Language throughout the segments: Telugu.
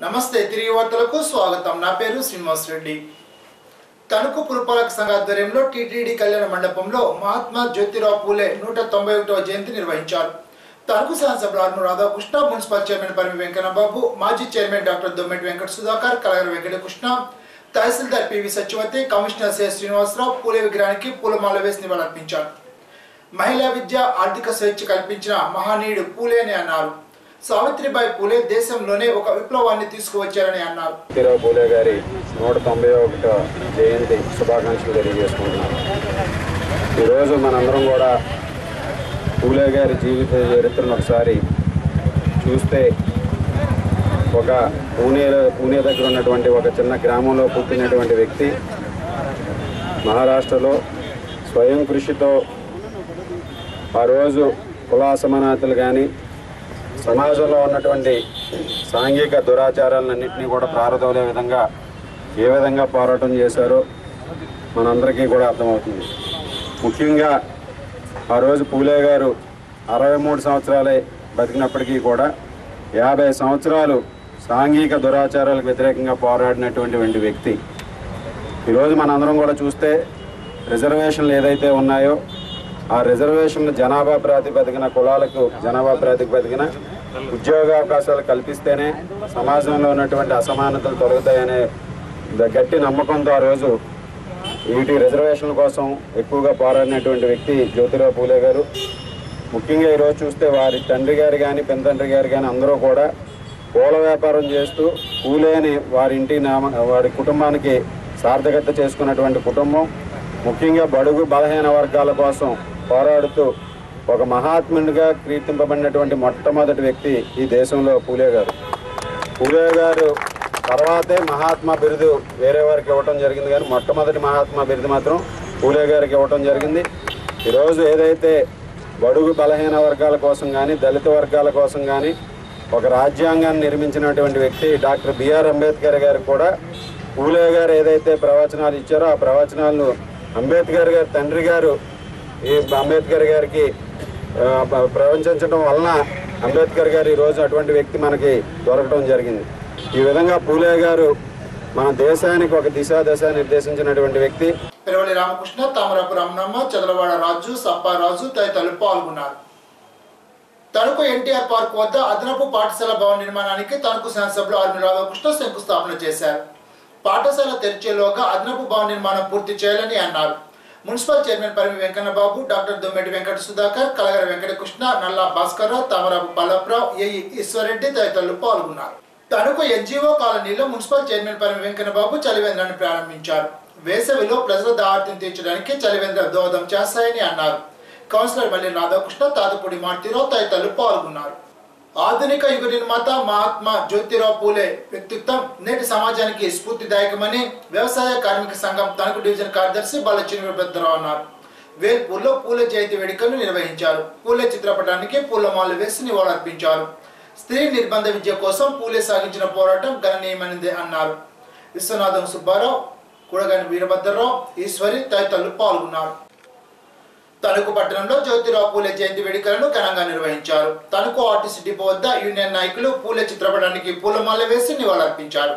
నమస్తే తిరిగి వార్తలకు స్వాగతం నా పేరు శ్రీనివాస్ రెడ్డి తణుకు పురపాలక సంఘ ఆధ్వర్యంలో టీటీడీ కళ్యాణ మండపంలో మహాత్మా జ్యోతిరావు పూలే నూట తొంభై ఒకటవ జయంతి నిర్వహించారు తణుకు శాసనసభ్యులు ఆర్ను రాధాకృష్ణ మున్సిపల్ చైర్మన్ పరిమి వెంకన్నబాబు మాజీ chairman doctor Dommeti Venkata Sudhakar Kalagara Venkatakrishna tahsildar PV Satyavathi commissioner C Srinivasarao Phule విగ్రహానికి పూలమాల వేసి నివాళులర్పించారు మహిళా విద్య ఆర్థిక స్వేచ్ఛ కల్పించిన మహనీయుడు పూలే అని అన్నారు సావిత్రిబాయి పూలే దేశంలోనే ఒక విప్లవాన్ని తీసుకువచ్చారని అన్నారు జ్యోతిరావు పూలే గారి నూట తొంభై ఒకటో జయంతి శుభాకాంక్షలు తెలియజేసుకుంటున్నాను ఈరోజు మనందరం కూడా పూలే గారి జీవిత చరిత్రను ఒకసారి చూస్తే ఒక పూణేలో పూణే దగ్గర ఉన్నటువంటి ఒక చిన్న గ్రామంలో పుట్టినటువంటి వ్యక్తి మహారాష్ట్రలో స్వయం కృషితో ఆ రోజు కులాసమానతలు కానీ సమాజంలో ఉన్నటువంటి సాంఘిక దురాచారాలన్నింటినీ కూడా ప్రారదోలే విధంగా ఏ విధంగా పోరాటం చేశారో మనందరికీ కూడా అర్థమవుతుంది ముఖ్యంగా ఆ రోజు పూలే గారు అరవై మూడు సంవత్సరాలే బతికినప్పటికీ కూడా యాభై సంవత్సరాలు సాంఘిక దురాచారాలకు వ్యతిరేకంగా పోరాడినటువంటి వ్యక్తి ఈరోజు మనందరం కూడా చూస్తే రిజర్వేషన్లు ఏదైతే ఉన్నాయో ఆ రిజర్వేషన్లు జనాభా ప్రాతిపదికన కులాలకు జనాభా ప్రాతిపదికన ఉద్యోగ అవకాశాలు కల్పిస్తేనే సమాజంలో ఉన్నటువంటి అసమానతలు తొలగుతాయనే ద- గట్టి నమ్మకంతో ఆ రోజు వీటి రిజర్వేషన్ల కోసం ఎక్కువగా పోరాడినటువంటి వ్యక్తి జ్యోతిరావు పూలే గారు ముఖ్యంగా ఈరోజు చూస్తే వారి తండ్రి గారు కానీ పెనతండ్రి గారు కానీ అందరూ కూడా పూల వ్యాపారం చేస్తూ పూలేని వారి ఇంటి నామ వారి కుటుంబానికి సార్థకత చేసుకున్నటువంటి కుటుంబం ముఖ్యంగా బడుగు బలహీన వర్గాల కోసం పోరాడుతూ ఒక మహాత్మునిగా కీర్తింపబడినటువంటి మొట్టమొదటి వ్యక్తి ఈ దేశంలో పూలే గారు పూలే గారు తర్వాతే మహాత్మా బిరుదు వేరే వారికి ఇవ్వటం జరిగింది కానీ మొట్టమొదటి మహాత్మా బిరుదు మాత్రం పూలే గారికి ఇవ్వటం జరిగింది ఈరోజు ఏదైతే బడుగు బలహీన వర్గాల కోసం కానీ దళిత వర్గాల కోసం కానీ ఒక రాజ్యాంగాన్ని నిర్మించినటువంటి వ్యక్తి డాక్టర్ బిఆర్ అంబేద్కర్ గారు కూడా పూలే గారు ఏదైతే ప్రవచనాలు ఇచ్చారో ఆ ప్రవచనాలను అంబేద్కర్ గారి తండ్రి గారు ఈ అంబేద్కర్ గారికి ఆ, ప్ర- ప్రవచించడం వలన అంబేద్కర్ గారు ఈరోజు అటువంటి వ్యక్తి మనకి దొరకడం జరిగింది ఈ విధంగా పూలే గారు మన దేశానికి ఒక దిశా దశ నిర్దేశించినటువంటి వ్యక్తి పెరవలి రామకృష్ణ తామరపు రమణమ్మ చదలవాడ రాజు సప్పారాజు తదితరులు పాల్గొన్నారు తణుకు ఎన్టీఆర్ పార్క్ వద్ద అదనపు పాఠశాల భవన నిర్మాణానికి తణుకు శాసనసభ్యులు ఆర్మి రాధాకృష్ణ శంకుస్థాపన చేశారు పాఠశాల తెరిచేలోగా అదనపు భవన నిర్మాణం పూర్తి చేయాలని అన్నారు municipal chairman Parimi Venkannababu doctor Dommeti Venkata Sudhakar Kalagara Venkatakrishna Nalla Bhaskararao Tamarapu Pallaprao AE Eswarreddy తదితరులు పాల్గొన్నారు తణుకు ఎన్జిఓ కాలనీలో మున్సిపల్ చైర్మన్ పరిమి వెంకన్నబాబు చలివేంద్రాన్ని ప్రారంభించారు వేసవిలో ప్రజల దాహార్తిని తీర్చడానికి చలివేంద్ర దోహదం చేస్తాయని అన్నారు కౌన్సిలర్ మల్లి రాధాకృష్ణ తాతపూడి మార్తిరావు తదితరులు పాల్గొన్నారు ఆధునిక యుగ నిర్మాత మహాత్మా జ్యోతిరావు పూలే వ్యక్తిత్వం నేటి సమాజానికి స్ఫూర్తిదాయకమని వ్యవసాయ కార్మిక సంఘం తణుకు డివిజన్ కార్యదర్శి బాలచిని పెద్దరావు అన్నారు వేల్పూర్లో పూలే జయంతి వేడుకలు నిర్వహించారు పూలే చిత్రపటానికి పూలమాలలు వేసి నివాళులర్పించారు స్త్రీ నిర్బంధ విద్య కోసం పూలే సాగించిన పోరాటం గణనీయమైనది అన్నారు విశ్వనాథం సుబ్బారావు కూడగాని వీరభద్రరావు ఈశ్వరి తదితరులు పాల్గొన్నారు తణుకు పట్టణంలో జ్యోతిరావు పూలే జయంతి వేడుకలను ఘనంగా నిర్వహించారు తణుకు ఆర్టీసీ డిపో వద్ద యూనియన్ నాయకులు పూలే చిత్రపటానికి పూలమాల వేసి నివాళులర్పించారు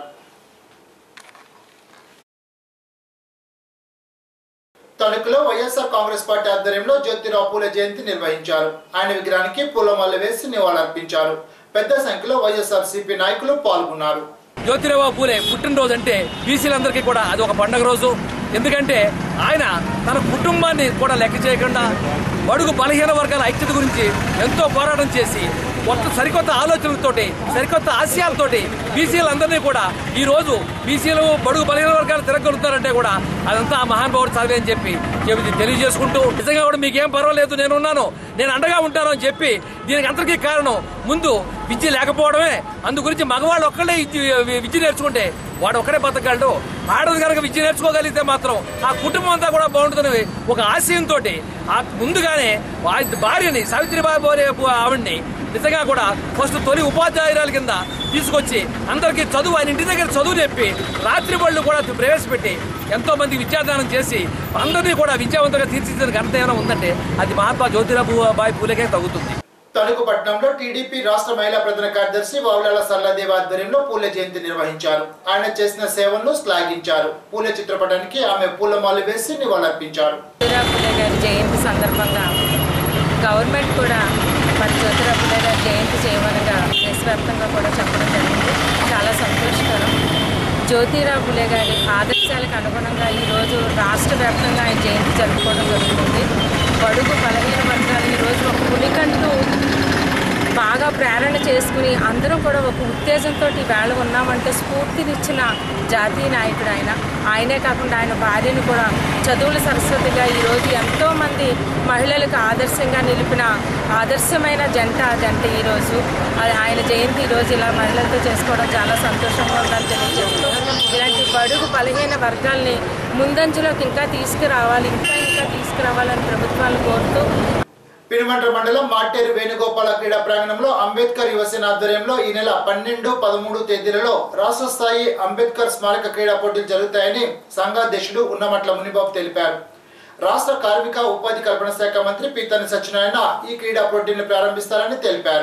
తణుకులో వైఎస్ఆర్ కాంగ్రెస్ పార్టీ ఆధ్వర్యంలో జ్యోతిరావు పూలే జయంతి నిర్వహించారు ఆయన విగ్రహానికి పూలమాల వేసి నివాళులర్పించారు పెద్ద సంఖ్యలో వైఎస్ఆర్ సిపి నాయకులు పాల్గొన్నారు జ్యోతిరావు పూలే పుట్టినరోజు అంటే బీసీలందరికీ కూడా అది ఒక పండగ రోజు ఎందుకంటే ఆయన తన కుటుంబాన్ని కూడా లెక్క చేయకుండా బడుగు బలహీన వర్గాల ఐక్యత గురించి ఎంతో పోరాటం చేసి కొత్త సరికొత్త ఆలోచనలతోటి సరికొత్త ఆశయాలతోటి బీసీలందరినీ కూడా ఈ రోజు బీసీలు బడుగు బలహీన వర్గాలు తిరగలుగుతారంటే కూడా అదంతా ఆ మహానుభావుడు చదివే అని చెప్పి చెబుతూ తెలియజేసుకుంటూ నిజంగా కూడా మీకేం పర్వాలేదు నేను ఉన్నాను నేను అండగా ఉంటాను అని చెప్పి దీనికి అందరికీ కారణం ముందు విద్య లేకపోవడమే అందు గురించి మగవాళ్ళు ఒక్కడే విద్య విద్య నేర్చుకుంటే వాడు ఒక్కడే బతకగలడు ఆడది కనుక విద్య నేర్చుకోగలిగితే మాత్రం ఆ కుటుంబం అంతా కూడా బాగుంటుందని ఒక ఆశయంతో ఆ ముందుగానే ఆ భార్యని సావిత్రిబాయి బోరే ఆవిడ్ని నిజంగా కూడా ఫస్ట్ తొలి ఉపాధ్యాయురాల కింద తీసుకొచ్చి అందరికీ చదువు ఆయన ఇంటి దగ్గర చదువు చెప్పి రాత్రి బళ్ళు కూడా ప్రవేశపెట్టి ఎంతో మంది విద్యాదానం చేసి అందరినీ కూడా విద్యావంతంగా తీర్చిదిద్దిన ఘనత ఏమైనా ఉందంటే అది మహాత్మా జ్యోతిరావు బాయి పూలేకే తగ్గుతుంది తణుకు పట్టణంలో టీడీపీ రాష్ట్ర మహిళా ప్రధాన కార్యదర్శి వావులాల సరళాదేవి ఆధ్వర్యంలో పూల జయంతి నిర్వహించారు ఆయన చేసిన సేవలను శ్లాఘించారు పూల చిత్రపటానికి ఆమె పూలమాలు వేసి నివాళులర్పించారు జ్యోతిరావు పులే గారి జయంతి సందర్భంగా గవర్నమెంట్ కూడా మరి జ్యోతిరావు పులే గారి జయంతి చేయమనగా దేశవ్యాప్తంగా కూడా చెప్పడం జరిగింది చాలా సంతోషకరం జ్యోతిరావు పులే గారి ఆదర్శాలకు అనుగుణంగా ఈరోజు రాష్ట్ర వ్యాప్తంగా ఆయన జయంతి జరుపుకోవడం జరుగుతుంది బడుగు బలహీన వర్గాలు ఈరోజు ఒక పులికంటూ బాగా ప్రేరణ చేసుకుని అందరం కూడా ఒక ఉత్తేజంతో వేళ ఉన్నామంటే స్ఫూర్తినిచ్చిన జాతీయ నాయకుడు ఆయన ఆయనే కాకుండా ఆయన భార్యను కూడా చదువుల సరస్వతిగా ఈరోజు ఎంతోమంది మహిళలకు ఆదర్శంగా నిలిపిన ఆదర్శమైన జంట ఆ జంట ఈరోజు అది ఆయన జయంతి ఈరోజు ఇలా మహిళలతో చేసుకోవడం చాలా సంతోషంగా ఉందని తెలియజేస్తూ ఇలాంటి బడుగు బలహీన వర్గాల్ని ముందంజలోకి ఇంకా తీసుకురావాలి ఇంకా ఇంకా తీసుకురావాలని ప్రభుత్వాలు కోరుతూ పినుమంట్ర మండలం మాటేరు వేణుగోపాల క్రీడా ప్రాంగణంలో అంబేద్కర్ యువసేన ఆధ్వర్యంలో ఈ నెల పన్నెండు పదమూడు తేదీలలో రాష్ట్ర స్థాయి అంబేద్కర్ స్మారక క్రీడా పోటీలు జరుగుతాయని సంఘాధ్యక్షుడు ఉన్నమట్ల మునిబాబు తెలిపారు రాష్ట్ర కార్మిక ఉపాధి కల్పన శాఖ మంత్రి పీతని సత్యనారాయణ ఈ క్రీడా పోటీలను ప్రారంభిస్తారని తెలిపారు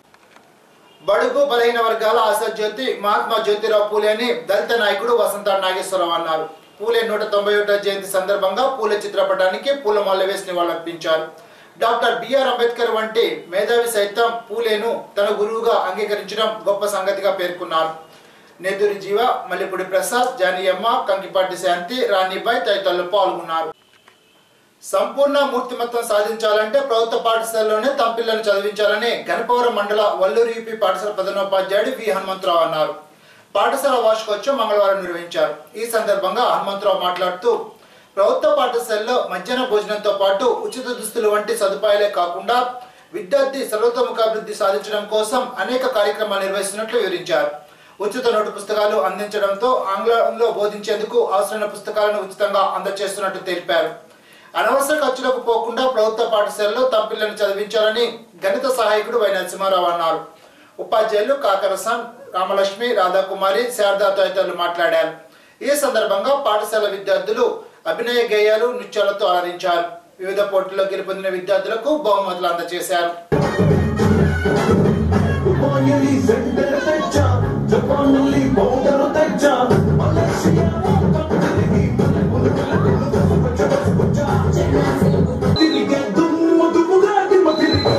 బడుగు బలహీన వర్గాల ఆశాజ్యోతి మహాత్మా జ్యోతిరావు పూలే అని దళిత నాయకుడు వసంత నాగేశ్వరరావు అన్నారు పూలే నూట తొంభై ఒకటో జయంతి సందర్భంగా పూలే చిత్రపటానికి పూలమాల వేసి నివాళులర్పించారు డాక్టర్ బిఆర్ అంబేద్కర్ వంటి మేధావి సైతం పూలేను తన గురువుగా అంగీకరించడం గొప్ప సంగతిగా పేర్కొన్నారు నెదురి జీవ మల్లిపూడి ప్రసాద్ జానియమ్మ కంకిపాటి శాంతి రాణిబాయ్ తదితరులు పాల్గొన్నారు సంపూర్ణ మూర్తిమత్వం సాధించాలంటే ప్రభుత్వ పాఠశాలలోనే తమ పిల్లలను చదివించాలని గణపవరం మండల వల్లూరు యూపీ పాఠశాల ప్రధానోపాధ్యాయుడు వి హనుమంతరావు అన్నారు పాఠశాల వార్షికోత్సవం మంగళవారం నిర్వహించారు ఈ సందర్భంగా హనుమంతరావు మాట్లాడుతూ ప్రభుత్వ పాఠశాలలో మధ్యాహ్న భోజనంతో పాటు ఉచిత దుస్తులు వంటి సదుపాయాలే కాకుండా విద్యార్థి సర్వతోముఖాభివృద్ధి సాధించడం కోసం అనేక కార్యక్రమాలు నిర్వహిస్తున్నట్లు వివరించారు ఉచిత నోటు పుస్తకాలు అందించడంతో ఆంగ్లంలో బోధించేందుకు అవసరమైన పుస్తకాలను ఉచితంగా అందజేస్తున్నట్టు తెలిపారు అనవసర ఖర్చులకు పోకుండా ప్రభుత్వ పాఠశాలలో తమ పిల్లల్ని చదివించాలని గణిత సహాయకుడు వై నరసింహారావు అన్నారు ఉపాధ్యాయులు కాకరసం రామలక్ష్మి రాధాకుమారి శారదా తదితరులు మాట్లాడారు ఈ సందర్భంగా పాఠశాల విద్యార్థులు అభినయ గేయాలు నృత్యాలతో అలరించారు వివిధ పోటీల్లో గెలుపొందిన విద్యార్థులకు బహుమతులు అందజేశారు Finally, sender తెచ్చ జపానుల్లి బౌండరు తెచ్చ మలేషియా తిరిగే దుమ్ము దుమ్ముగా దిమ్మ తిరిగే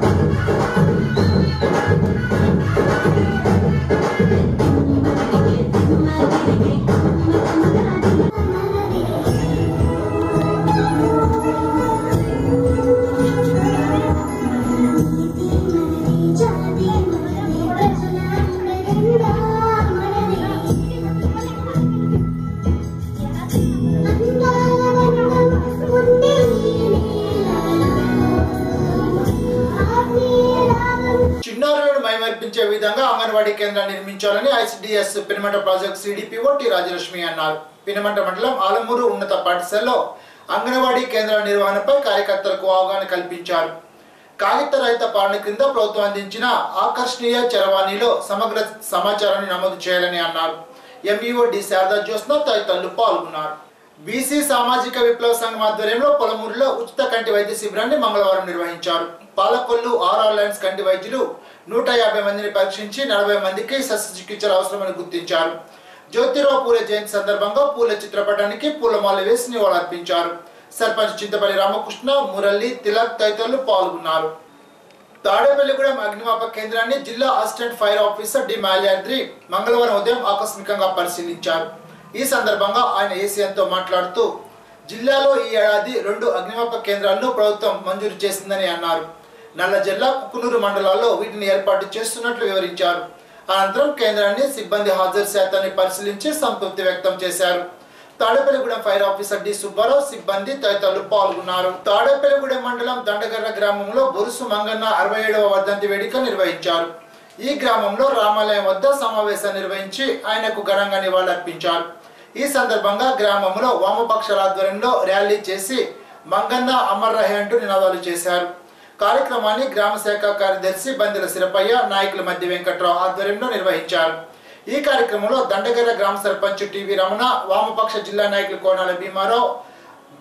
చిన్నారులను మైమర్పించే విధంగా అంగన్వాడీ కేంద్రాన్ని నిర్మించాలని ICDS Pinamanta project CDPO T Rajalakshmi అన్నారు పినమంట మండలం ఆలమూరు ఉన్నత పాఠశాలలో అంగన్వాడీ కేంద్రాల నిర్వహణపై కార్యకర్తలకు అవగాహన కల్పించారు కాగిత రహిత పాలన క్రింద ప్రభుత్వం అందించిన ఆకర్షణీయ చరవాణిలో సమగ్ర సమాచారాన్ని నమోదు చేయాలని అన్నారు ఎంఈఓ డి శారదా జ్యోత్స్న తదితరులు పాల్గొన్నారు బీసీ సామాజిక విప్లవ సంఘం ఆధ్వర్యంలో పొలమూరులో ఉచిత కంటి వైద్య శిబిరాన్ని మంగళవారం నిర్వహించారు పాలకొల్లు ఆర్ఆర్ లైన్స్ కంటి వైద్యులు నూట యాభై మందిని పరీక్షించి నలభై మందికి శస్త్రచికిత్సలు అవసరమని గుర్తించారు జ్యోతిరావు పూలే జయంతి సందర్భంగా పూల చిత్రపటానికి పూలమాల వేసి నివాళులర్పించారు సర్పంచ్ చింతపల్లి రామకృష్ణ మురళి తిలక్ తదితరులు పాల్గొన్నారు తాడేపల్లిగూడెం అగ్నిమాపక కేంద్రాన్ని జిల్లా assistant fire officer D Malyadri మంగళవారం ఉదయం ఆకస్మికంగా పరిశీలించారు ఈ సందర్భంగా ఆయన ఏసీఎన్తో మాట్లాడుతూ జిల్లాలో ఈ ఏడాది రెండు అగ్నిమాపక కేంద్రాలను ప్రభుత్వం మంజూరు చేసిందని అన్నారు నల్ల జిల్లా కుకునూరు మండలాల్లో వీటిని ఏర్పాటు చేస్తున్నట్లు వివరించారు అనంతరం కేంద్రాన్ని సిబ్బంది హాజరు శాతాన్ని పరిశీలించి సంతృప్తి వ్యక్తం చేశారు Tadepalligudem fire officer D Subbarao సిబ్బంది తదితరులు పాల్గొన్నారు తాడేపల్లిగూడెం మండలం దండగర్ర గ్రామంలో బొరుసు మంగన్న అరవై ఏడవ వర్ధంతి వేడుక నిర్వహించారు ఈ గ్రామంలో రామాలయం వద్ద సమావేశం నిర్వహించి ఆయనకు ఘనంగా నివాళులర్పించారు ఈ సందర్భంగా గ్రామంలో వామపక్షాల ఆధ్వర్యంలో ర్యాలీ చేసి మంగన్న అమర్ రహే అంటూ నినాదాలు చేశారు కార్యక్రమాన్ని గ్రామ శాఖ కార్యదర్శి బందెల సిరపయ్య నాయకుల మధ్య వెంకట్రావు ఆధ్వర్యంలో నిర్వహించారు ఈ కార్యక్రమంలో దండగర్ర గ్రామ సర్పంచ్ టివి రమణ వామపక్ష జిల్లా నాయకులు కోనాల భీమారావు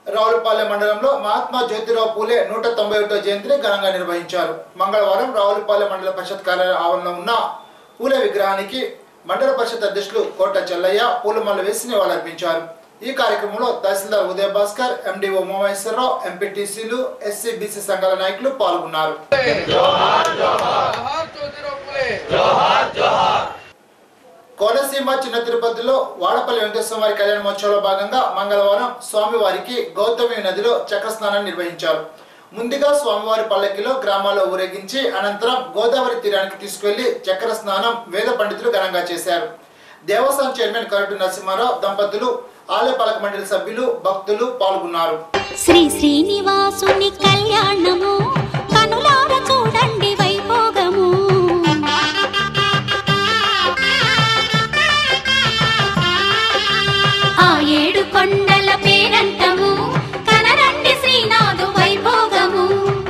రావులపాలెం మండలంలో మహాత్మా జ్యోతిరావు పూలే నూట తొంభై ఒకటో జయంతిని ఘనంగా నిర్వహించారు మంగళవారం రావులపాలెం మండల పరిషత్ కార్యాలయ ఆవరణలో ఉన్న పూలే విగ్రహానికి మండల పరిషత్ అధ్యక్షులు కోట చెల్లయ్య పూలమాల వేసి నివాళులర్పించారు ఈ కార్యక్రమంలో తహసీల్దార్ ఉదయ భాస్కర్ ఎండిఓ ఉమామహేశ్వరరావు ఎంపీటీసీలు ఎస్సీ బీసీ సంఘాల నాయకులు పాల్గొన్నారు కోనసీమ చిన్న తిరుపతిలో వాడపల్లి వెంకటేశ్వర వారి కళ్యాణ మహోత్సవంలో భాగంగా మంగళవారం స్వామివారికి గౌతమి నదిలో చక్ర స్నానం నిర్వహించారు ముందుగా స్వామివారి పల్లకిలో గ్రామాల్లో ఊరేగించి అనంతరం గోదావరి తీరానికి తీసుకెళ్లి చక్ర స్నానం వేద పండితులు ఘనంగా చేశారు దేవస్థానం చైర్మన్ కరటు నరసింహారావు దంపతులు ఆలయ పాలక మండలి సభ్యులు భక్తులు పాల్గొన్నారు శ్రీ శ్రీనివాసుని కళ్యాణము కనులార చూడండి వైభోగము ఆ ఏడు కొండల పేరంటము కనరండి శ్రీనాథు వైభోగము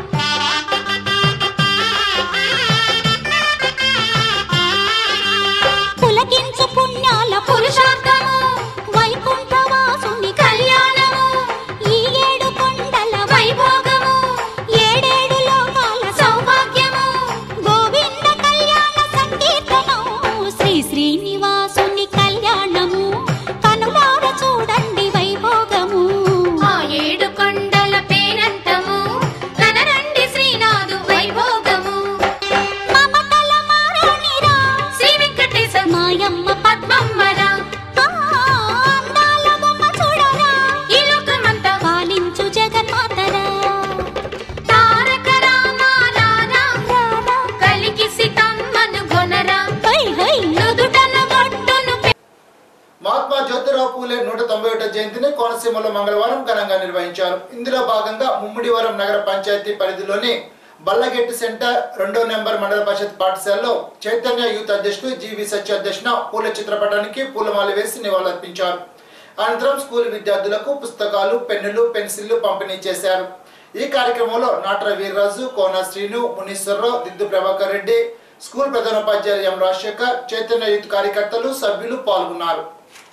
పులకించు పుణ్యాల పురుషార్థము వైకుంఠవాసుని కళ్యాణము ఈ ఏడు కొండల వైభోగము ఏడేడు లోకాల సౌభాగ్యము గోవింద కళ్యాణ సంకీర్తనము శ్రీ శ్రీనివాసుని కళ్యాణము కనులార చూడండి వైభోగము ఆ ఏడు కొండల పేరంటము కనరండి శ్రీనాథు వైభోగము మమతల మారాణిరా శ్రీ వెంకటేశ మాయమ్మ పద్మమ్మరా ఆ, అందాల బొమ్మ చూడరా ఈ లోకమంతా పాలించు జగన్మాతరా తారక రామాలారా కలికి సీతమ్మను గొనరా హై హై నుదుటన బొట్టును మహాత్మా జ్యోతిరావు పూలే నూట తొంభై ఒకటో జయంతిని కోనసీమలో మంగళవారం ఘనంగా నిర్వహించారు ఇందులో భాగంగా ముమ్మిడివరం నగర పంచాయతీ పరిధిలోని బల్లగెట్టి సెంటర్ రెండో నెంబర్ మండల పరిషత్ పాఠశాలలో చైతన్య యూత్ అధ్యక్షుడు జీవి సత్య అధ్యక్షున పూల చిత్రపటానికి పూలమాల వేసి నివాళులర్పించారు అనంతరం స్కూల్ విద్యార్థులకు పుస్తకాలు పెన్నులు పెన్సిళ్లు పంపిణీ చేశారు ఈ కార్యక్రమంలో నాట్ర వీర్రాజు కోన శ్రీను మునీశ్వరరావు దిద్దు ప్రభాకర్ రెడ్డి స్కూల్ ప్రధానోపాధ్యాయులు ఎం రాజశేఖర్ చైతన్య యూత్ కార్యకర్తలు సభ్యులు పాల్గొన్నారు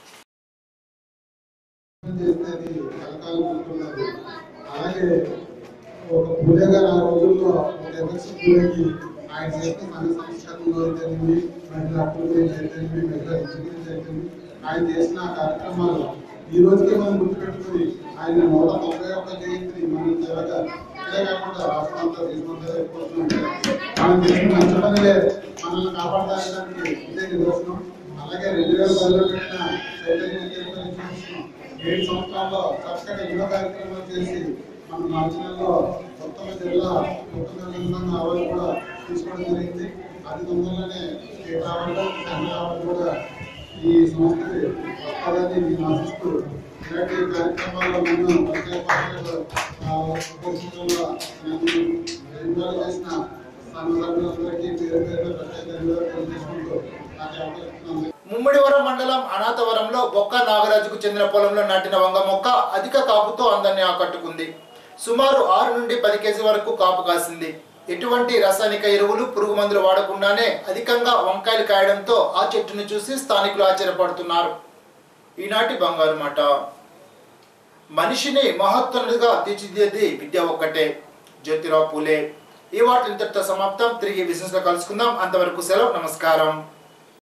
చేసేది కలకాలం ఉంటున్నది అలాగే ఒక పూజ గారు ఆ రోజుల్లో ఒక ఎమ్మెల్సీ పూజకి ఆయన చేసిన సంఘ సంస్కరణలో అయితేనేమి మహిళా పూజ అయితేనేమి మహిళా ఇంజనీరింగ్ అయితేనేమి ఆయన చేసిన ఆ కార్యక్రమాలు ఈ రోజుకే మనం గుర్తుపెట్టుకుని ఆయన నూట తొంభై ఒక్క జయంతిని మనం త్వరగా ఇదే కాకుండా రాష్ట్రం అంతా దేశం అంతా చెప్పుకుంటున్నాం మనం చేసిన మంచి పనులే మనల్ని కాపాడడానికి ఇదే నిదర్శనం అలాగే రెండు వేల పదిలో పెట్టిన చైతన్య కేంద్రం చూస్తున్నాం ఏడు సంవత్సరాల్లో చక్కటి ఎన్నో కార్యక్రమాలు చేసి మన మార్చినల్లో ఉత్తమ జిల్లా ఉత్తమ జిల్లా అవార్డు కూడా తీసుకోవడం జరిగింది అది తొందరలోనే స్టేట్ అవార్డు సెంట్రల్ అవార్డు కూడా ఈ సంస్థకి వస్తుందని నేను ఆశిస్తూ ఇలాంటి కార్యక్రమాల్లో నన్ను ప్రత్యేక పాత్రలు ఉపస్థితుల్లో నన్ను ఇన్వాల్వ్ చేసిన సంఘ సభ్యులందరికీ పేరు పేరు ప్రత్యేక ధన్యవాదాలు తెలియజేసుకుంటూ నాకు ఈ అవకాశం ఇచ్చినందుకు ముమ్మిడివరం మండలం అనాథవరంలో బొక్క నాగరాజుకు చెందిన పొలంలో నాటిన వంగ మొక్క అధిక కాపుతో అందరినీ ఆకట్టుకుంది సుమారు ఆరు నుండి పది కేజీ వరకు కాపు కాసింది ఎటువంటి రసాయనిక ఎరువులు పురుగు మందులు వాడకుండానే అధికంగా వంకాయలు కాయడంతో ఆ చెట్టును చూసి స్థానికులు ఆశ్చర్యపడుతున్నారు ఈనాటి బంగారు మాట మనిషిని మహత్వనుడిగా తీర్చిదిద్దేది విద్య ఒక్కటే జ్యోతిరావు పూలే ఈ వాటి ఇంతటితో సమాప్తం తిరిగి బిజినెస్ లో కలుసుకుందాం అంతవరకు సెలవు నమస్కారం